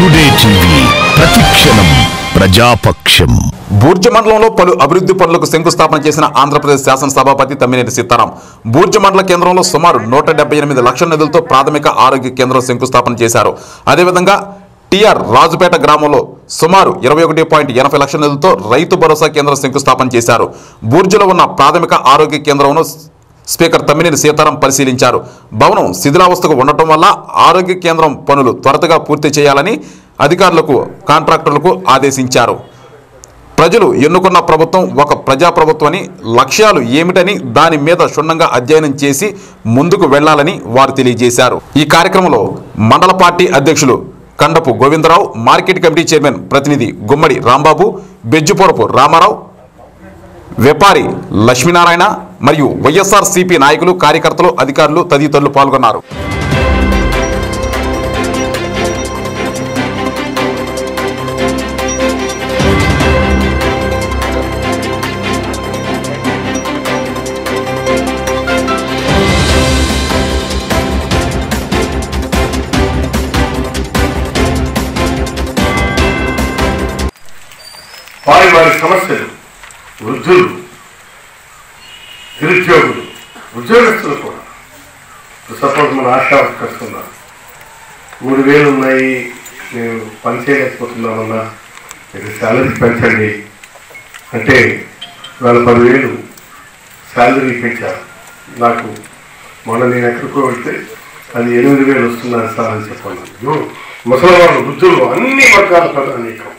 today TV ప్రతిక్షణం ప్రజాపక్షం బూర్జ మండలంలో పలు అభివృద్ధి పనులకు శంకుస్థాపన చేసిన ఆంధ్రప్రదేశ్ శాసనసభాపతి తమ్మినేని సీతారాం బూర్జ మండల కేంద్రంలో సుమారు నూట డెబ్బై ఎనిమిది లక్షల నిధులతో ప్రాథమిక ఆరోగ్య కేంద్రం శంకుస్థాపన చేశారు అదేవిధంగా టిఆర్ రాజుపేట గ్రామంలో సుమారు ఇరవై ఒకటి పాయింట్ ఎనభై లక్షల నిధులతో రైతు భరోసా కేంద్రం శంకుస్థాపన చేశారు బూర్జులో ఉన్న ప్రాథమిక ఆరోగ్య కేంద్రంను స్పీకర్ తమ్మినేని సీతారాం పరిశీలించారు భవనం శిథిలావస్థకు ఉండటం వల్ల ఆరోగ్య కేంద్రం పనులు త్వరతగా పూర్తి చేయాలని అధికారులకు కాంట్రాక్టర్లకు ఆదేశించారు ప్రజలు ఎన్నుకున్న ప్రభుత్వం ఒక ప్రజాప్రభుత్వని లక్ష్యాలు ఏమిటని దాని మీద క్షుణ్ణంగా అధ్యయనం చేసి ముందుకు వెళ్లాలని వారు తెలియజేశారు ఈ కార్యక్రమంలో మండల పార్టీ అధ్యక్షులు Kandapu Govindarao market committee chairman ప్రతినిధి గుమ్మడి రాంబాబు బెజ్జుపురపు రామారావు వ్యాపారి లక్ష్మీనారాయణ మరియు వైఎస్ఆర్ సిపి నాయకులు కార్యకర్తలు అధికారులు తదితరులు పాల్గొన్నారు వారి వారి సమస్యలు వృద్ధులు నిరుద్యోగులు ఉద్యోగస్తులు కూడా సపోజ్ మన ఆశా వర్కర్స్ ఉన్నారు మూడు వేలు ఉన్నాయి నేను పని చేయలేకపోతున్నామన్నా మీరు శాలరీ పెంచండి అంటే వాళ్ళ పదివేలు శాలరీ పెంచారు నాకు మొన్న నేను ఎక్కడికో వెళ్తే అది ఎనిమిది వేలు వస్తున్నారు సార్ అని చెప్పాను అయ్యో, ముసలి వాళ్ళు వృద్ధులు అన్ని వర్గాల ప్రధానికం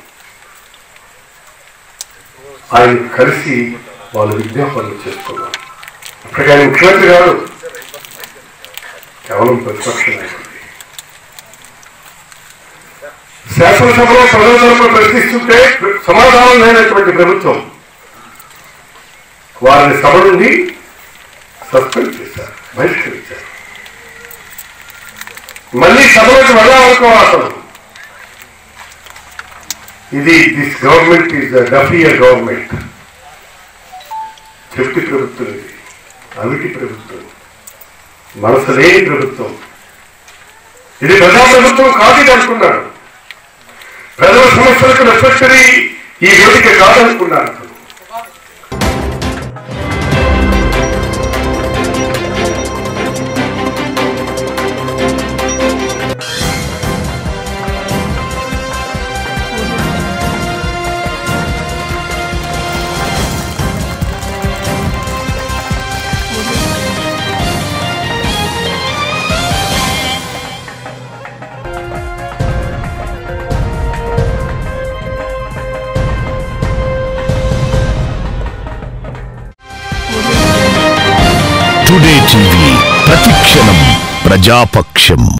ఆయన కలిసి వాళ్ళు విజ్ఞాపనలు చేసుకున్నారు అప్పటికి ఆయన ముఖ్యమంత్రి గారు కేవలం ప్రతిపక్ష నాయకుడు శాసనసభలో ప్రజలందరూ ప్రశ్నిస్తుంటే సమాధానం లేనటువంటి ప్రభుత్వం వారిని సభ నుండి సస్పెండ్ చేశారు బహిష్కరించారు మళ్ళీ సభలోకి వెళ్ళాలనుకోవాలి అసలు ఇది this government is duffer government చెప్తి ప్రభుత్వం ఇది అవిటి ప్రభుత్వం మనసు లేని ప్రభుత్వం ఇది ప్రజా ప్రభుత్వం కాదు ఇది అనుకున్నాడు ప్రజల సమస్యలకు రెస్పెక్టరీ ఈ వేదిక కాదనుకున్నాడు అసలు టుడే టీవీ ప్రతిక్షణం ప్రజాపక్షం